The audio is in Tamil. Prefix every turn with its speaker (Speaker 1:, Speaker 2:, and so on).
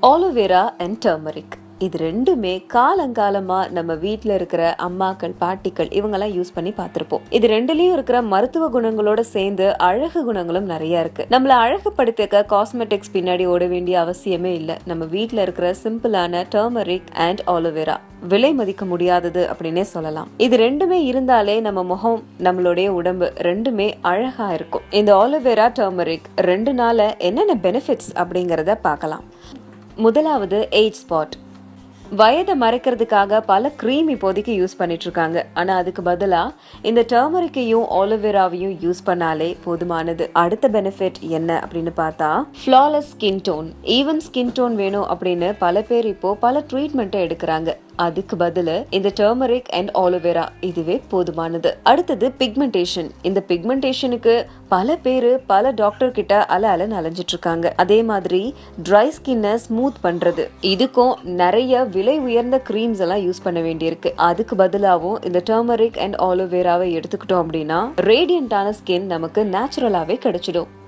Speaker 1: ஆலோவேரா அண்ட் டர்மரிக் இது ரெண்டுமே காலங்காலமா நம்ம வீட்ல இருக்கிற அம்மாக்கள் பாட்டிகள் இவங்கெல்லாம் யூஸ் பண்ணி பார்த்திருப்போம் இது ரெண்டுலயும் இருக்கிற மருத்துவ குணங்களோட சேர்ந்து அழகு குணங்களும் நிறைய இருக்கு நம்மள அழகுபடுத்திக்க காஸ்மெட்டிக்ஸ் பின்னாடி ஓட வேண்டிய அவசியமே இல்ல நம்ம வீட்ல இருக்கிற சிம்பிளான டர்மரிக் அண்ட் ஆலோவேரா விலை மதிக்க முடியாதது அப்படின்னே சொல்லலாம் இது ரெண்டுமே இருந்தாலே நம்ம முகம் நம்மளுடைய உடம்பு ரெண்டுமே அழகா இருக்கும் இந்த ஆலோவேரா டர்மரிக் ரெண்டு நாள என்னென்ன பெனிஃபிட்ஸ் அப்படிங்கறத பார்க்கலாம் முதலாவது ஏஜ் ஸ்பாட் வயதை மறைக்கிறதுக்காக பல க்ரீம் இப்போதைக்கு யூஸ் பண்ணிட்டு இருக்காங்க ஆனா அதுக்கு பதிலா இந்த டர்மரிக்கையும் ஆலோவேராவையும் யூஸ் பண்ணாலே போதுமானது அடுத்த பெனிஃபிட் என்ன அப்படின்னு பார்த்தா flawless skin tone even skin tone வேணும் அப்படின்னு பல பேர் இப்போ பல ட்ரீட்மெண்ட்டை எடுக்கிறாங்க அதுக்கு பதிலு இந்த டர்மரிக் அண்ட் ஆலோவேரா இதுவே போதுமானது அடுத்தது பிக்மெண்டேஷன் இந்த பிக்மெண்டேஷனுக்கு பல பேரு பல டாக்டர் கிட்ட அல அலன்னு அலைஞ்சிட்டு இருக்காங்க அதே மாதிரி ட்ரை ஸ்கின்னை ஸ்மூத் பண்றது இதுக்கும் நிறைய விலை உயர்ந்த க்ரீம்ஸ் எல்லாம் யூஸ் பண்ண வேண்டியிருக்கு அதுக்கு பதிலாகவும் இந்த டர்மரிக் அண்ட் ஆலோவேராவை எடுத்துக்கிட்டோம் அப்படின்னா ரேடியண்டான ஸ்கின் நமக்கு நேச்சுரலாவே கிடைச்சிடும்